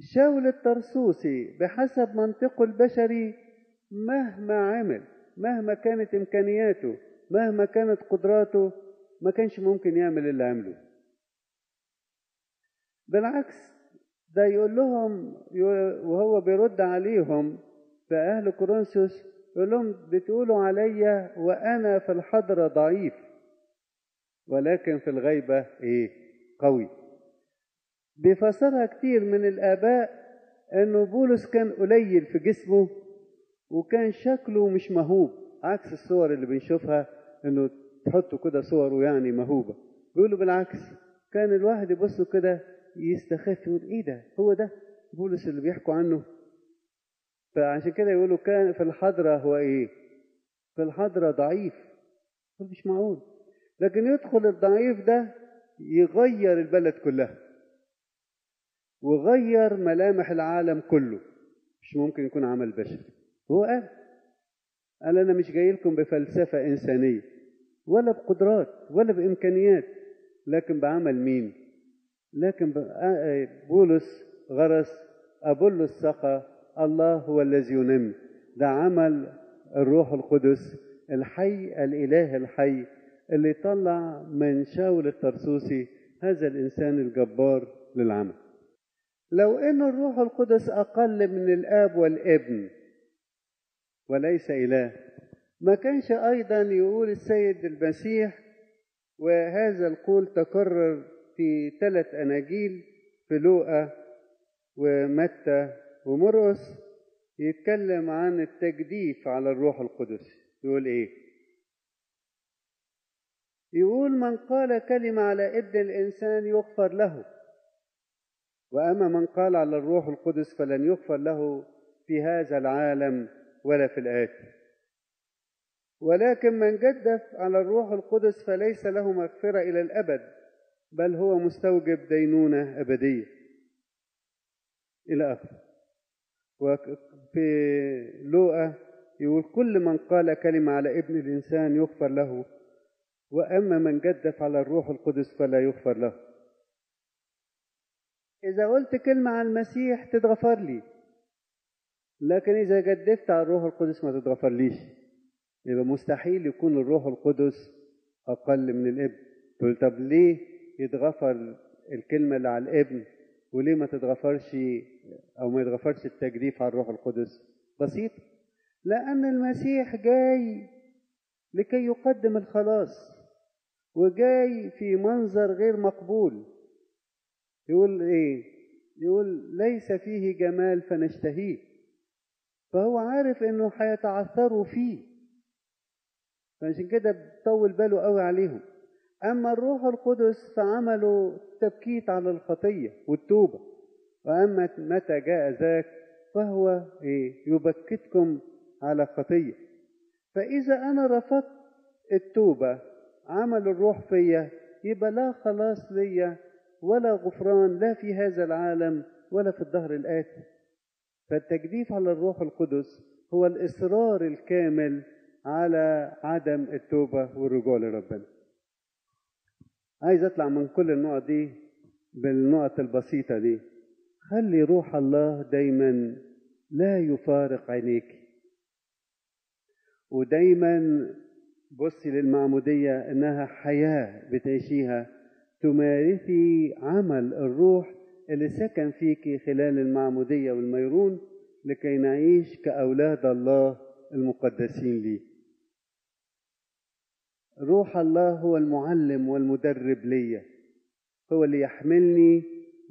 شاول الطرسوسي بحسب منطقه البشري مهما عمل مهما كانت إمكانياته مهما كانت قدراته ما كانش ممكن يعمل اللي عمله بالعكس ده يقول لهم وهو بيرد عليهم في أهل كورنثوس يقول لهم بتقولوا عليا وأنا في الحضرة ضعيف ولكن في الغيبة إيه قوي بيفسرها كتير من الآباء إنه بولس كان قليل في جسمه وكان شكله مش مهوب عكس الصور اللي بنشوفها إنه تحطوا كده صوره يعني مهوبة بيقولوا بالعكس كان الواحد يبص كده يستخف يقول ايه ده هو ده بولس اللي بيحكوا عنه فعشان كده يقولوا كان في الحضرة هو ايه في الحضرة ضعيف مش معقول لكن يدخل الضعيف ده يغير البلد كلها وغير ملامح العالم كله مش ممكن يكون عمل بشري هو قال قال انا مش جاي لكم بفلسفه انسانيه ولا بقدرات ولا بامكانيات لكن بعمل مين لكن بولس غرس أبولس سقى الله هو الذي ينمي ده عمل الروح القدس الحي الإله الحي اللي طلع من شاول الطرسوسي هذا الإنسان الجبار للعمل لو أن الروح القدس أقل من الآب والابن وليس إله ما كانش أيضا يقول السيد المسيح وهذا القول تكرر في ثلاث أناجيل في لوقا ومتى ومرقس يتكلم عن التجديف على الروح القدس يقول إيه؟ يقول من قال كلمة على ابن الإنسان يغفر له وأما من قال على الروح القدس فلن يغفر له في هذا العالم ولا في الآتي ولكن من جدف على الروح القدس فليس له مغفرة إلى الأبد بل هو مستوجب دينونة أبدية إلى آخره وفي لوقا يقول كل من قال كلمة على ابن الإنسان يغفر له وأما من جدف على الروح القدس فلا يغفر له إذا قلت كلمة عن المسيح تتغفر لي لكن إذا جدفت على الروح القدس ما تتغفر ليش يبقى مستحيل يكون الروح القدس أقل من الابن تقول طب ليه يتغفر الكلمة اللي على الابن وليه ما تتغفرش أو ما يتغفرش التجديف على الروح القدس بسيط لأن المسيح جاي لكي يقدم الخلاص وجاي في منظر غير مقبول يقول ايه يقول ليس فيه جمال فنشتهيه فهو عارف انه هيتعثروا فيه فعشان كده بطول باله قوي عليهم اما الروح القدس فعمله تبكيت على الخطيه والتوبه واما متى جاء ذاك فهو ايه يبكتكم على خطيه فاذا انا رفضت التوبه عمل الروح فيا يبقى لا خلاص ليا ولا غفران لا في هذا العالم ولا في الدهر الآتي فالتجديف على الروح القدس هو الإصرار الكامل على عدم التوبة والرجوع لربنا عايز أطلع من كل النقط دي بالنقط البسيطة دي خلي روح الله دايما لا يفارق عينيك ودايما بصي للمعمودية إنها حياة بتعيشيها تمارسي عمل الروح اللي سكن فيك خلال المعمودية والميرون لكي نعيش كأولاد الله المقدسين ليه روح الله هو المعلم والمدرب ليا هو اللي يحملني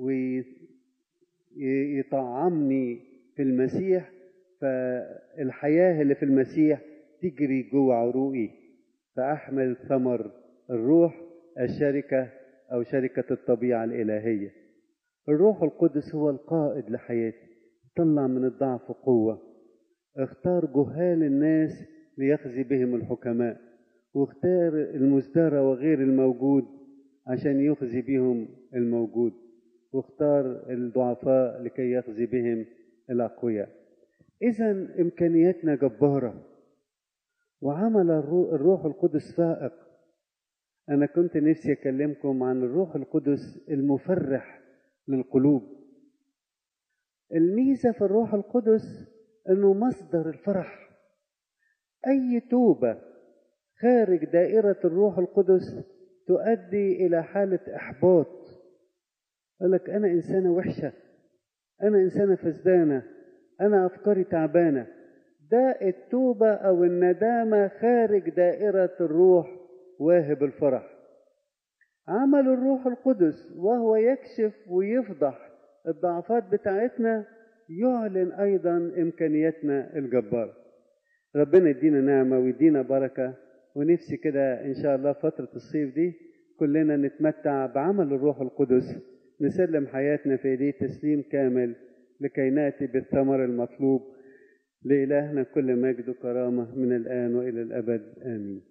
ويطعمني في المسيح فالحياة اللي في المسيح تجري جوه عروقي فأحمل ثمر الروح الشركة أو شركة الطبيعة الإلهية الروح القدس هو القائد لحياتي طلع من الضعف قوة اختار جهال الناس ليخزي بهم الحكماء واختار المزدرى وغير الموجود عشان يخزي بهم الموجود واختار الضعفاء لكي يخزي بهم الأقوياء إذا إمكانياتنا جبارة وعمل الروح القدس فائق أنا كنت نفسي أكلمكم عن الروح القدس المفرح للقلوب الميزة في الروح القدس انه مصدر الفرح اي توبة خارج دائرة الروح القدس تؤدي الى حالة احباط يقول لك انا انسانة وحشة انا انسانة فسدانة انا افكاري تعبانة ده التوبة او الندامة خارج دائرة الروح واهب الفرح عمل الروح القدس وهو يكشف ويفضح الضعفات بتاعتنا يعلن ايضا امكانياتنا الجباره ربنا يدينا نعمه ويدينا بركه ونفسي كده ان شاء الله فتره الصيف دي كلنا نتمتع بعمل الروح القدس نسلم حياتنا في ايديه تسليم كامل لكي ناتي بالثمر المطلوب لالهنا كل مجد وكرامه من الان والى الابد امين